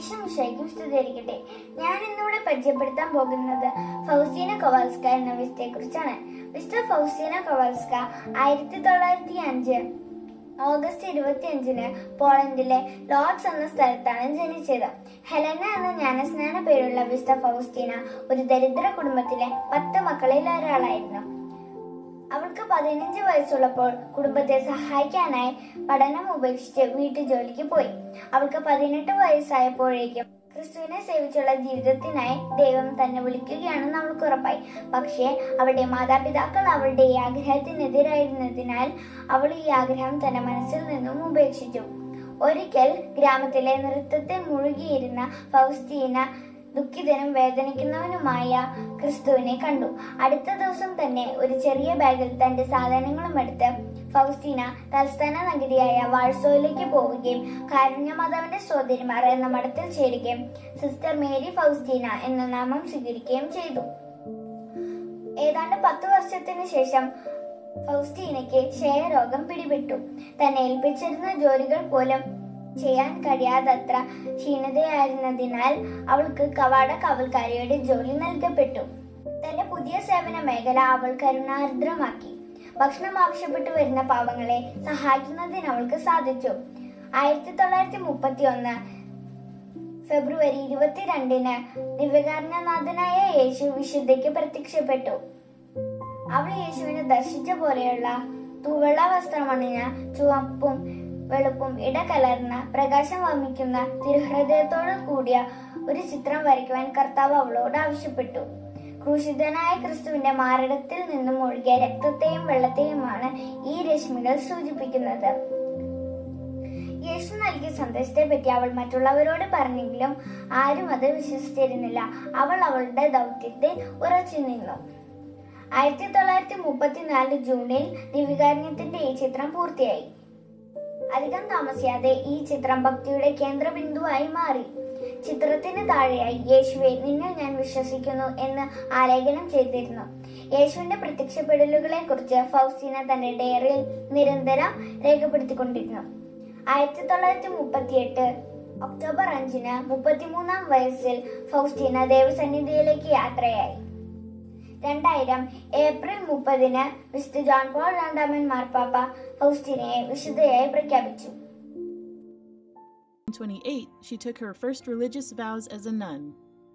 ഈശോ മിശിഹായ്ക്കും സ്തുതിയായിരിക്കട്ടെ ഞാൻ ഇന്നിവിടെ പരിചയപ്പെടുത്താൻ പോകുന്നത് ഫൗസീന കവാൽസ്ക എന്ന വിസ്തയെ കുറിച്ചാണ് വിസ്ത ഫൗസീന കവാൽസ്ക ആയിരത്തി തൊള്ളായിരത്തി അഞ്ച് ഓഗസ്റ്റ് ഇരുപത്തി അഞ്ചിന് പോളണ്ടിലെ ലോഡ്സ് എന്ന സ്ഥലത്താണ് ജനിച്ചത് ഹെലന എന്ന ജ്ഞാനസ്നാന പേരുള്ള വിസ്ത ഫൗസ്റ്റീന ഒരു ദരിദ്ര കുടുംബത്തിലെ പത്ത് മക്കളിൽ ഒരാളായിരുന്നു അവൾക്ക് പതിനഞ്ച് വയസ്സുള്ളപ്പോൾ കുടുംബത്തെ സഹായിക്കാനായി പഠനം ഉപേക്ഷിച്ച് വീട്ടുജോലിക്ക് പോയി അവൾക്ക് പതിനെട്ട് വയസ്സായപ്പോഴേക്കും ക്രിസ്തുവിനെ സേവിച്ചുള്ള ജീവിതത്തിനായി ദൈവം തന്നെ വിളിക്കുകയാണെന്ന് അവൾക്ക് ഉറപ്പായി പക്ഷേ അവളുടെ മാതാപിതാക്കൾ അവളുടെ ഈ ആഗ്രഹത്തിനെതിരായിരുന്നതിനാൽ അവൾ ഈ ആഗ്രഹം തന്റെ മനസ്സിൽ നിന്നും ഉപേക്ഷിച്ചു ഒരിക്കൽ ഗ്രാമത്തിലെ നൃത്തത്തിൽ മുഴുകിയിരുന്ന ഫൗസ്റ്റീന ദുഃഖിതനും വേദനിക്കുന്നവനുമായ ക്രിസ്തുവിനെ കണ്ടു അടുത്ത ദിവസം തന്നെ ഒരു ചെറിയ ബാഗിൽ തന്റെ സാധനങ്ങളും എടുത്ത് ഫൗസ്റ്റീന തലസ്ഥാന നഗരിയായ വാഴ്സോയിലേക്ക് പോവുകയും കാരുണ്യമാതാവിന്റെ സഹോദരിമാർ എന്ന മഠത്തിൽ ചേരുകയും സിസ്റ്റർ മേരി ഫൗസ്റ്റീന എന്ന നാമം സ്വീകരിക്കുകയും ചെയ്തു ഏതാണ്ട് പത്തു വർഷത്തിന് ശേഷം ഫൗസ്റ്റീനയ്ക്ക് ക്ഷയരോഗം പിടിപെട്ടു തന്നെ ഏൽപ്പിച്ചിരുന്ന ജോലികൾ പോലും ചെയ്യാൻ കഴിയാതത്ര ക്ഷീണതയായിരുന്നതിനാൽ അവൾക്ക് കവാട കാവൽക്കാരിയുടെ ജോലി നൽകപ്പെട്ടു തന്റെ പുതിയ സേവന മേഖല അവൾ കരുണാർദ്രമാക്കി ഭക്ഷണം ആവശ്യപ്പെട്ടു വരുന്ന പാവങ്ങളെ സഹായിക്കുന്നതിന് അവൾക്ക് സാധിച്ചു ആയിരത്തി തൊള്ളായിരത്തി മുപ്പത്തി ഒന്ന് ഫെബ്രുവരി ഇരുപത്തിരണ്ടിന് ദിവ്യകാരണനാഥനായ യേശു വിശുദ്ധയ്ക്ക് പ്രത്യക്ഷപ്പെട്ടു അവൾ യേശുവിനെ ദർശിച്ച പോലെയുള്ള തൂവെള്ള വസ്ത്രമണിഞ്ഞ ചുവപ്പും വെളുപ്പും ഇടകലർന്ന പ്രകാശം വമിക്കുന്ന തിരുഹൃദയത്തോടു കൂടിയ ഒരു ചിത്രം വരയ്ക്കുവാൻ കർത്താവ് അവളോട് ആവശ്യപ്പെട്ടു ക്രൂശിതനായ ക്രിസ്തുവിന്റെ മാരടത്തിൽ നിന്നും ഒഴുകിയ രക്തത്തെയും വെള്ളത്തെയുമാണ് ഈ രശ്മികൾ സൂചിപ്പിക്കുന്നത് യേശു നൽകിയ സന്ദേശത്തെ പറ്റി അവൾ മറ്റുള്ളവരോട് പറഞ്ഞെങ്കിലും ആരും അത് വിശ്വസിച്ചിരുന്നില്ല അവൾ അവളുടെ ദൗത്യത്തിൽ ഉറച്ചു നിന്നു ആയിരത്തി തൊള്ളായിരത്തി മുപ്പത്തിനാല് ജൂണിൽ ദിവികാരണ്യത്തിന്റെ ഈ ചിത്രം പൂർത്തിയായി അധികം താമസിയാതെ ഈ ചിത്രം ഭക്തിയുടെ കേന്ദ്രബിന്ദുവായി മാറി ചിത്രത്തിന് താഴെയായി യേശുവെ നിന്നെ ഞാൻ വിശ്വസിക്കുന്നു എന്ന് ആലേഖനം ചെയ്തിരുന്നു യേശുവിന്റെ പ്രത്യക്ഷപ്പെടലുകളെ കുറിച്ച് ഫൗസ്റ്റീന തന്റെ ഡയറിയിൽ നിരന്തരം രേഖപ്പെടുത്തിക്കൊണ്ടിരുന്നു ആയിരത്തി തൊള്ളായിരത്തി മുപ്പത്തിയെട്ട് ഒക്ടോബർ അഞ്ചിന് മുപ്പത്തിമൂന്നാം വയസ്സിൽ ഫൗസ്റ്റീന ദേവസന്നിധിയിലേക്ക് യാത്രയായി രണ്ടായിരം ഏപ്രിൽ മുപ്പതിന് വിശുദ്ധ ജോൺ പോൾ രണ്ടാമൻ മാർപ്പാപ്പ ഫൗസ്റ്റീനയെ വിശുദ്ധയായി പ്രഖ്യാപിച്ചു In 28, she took her first religious vows as a nun.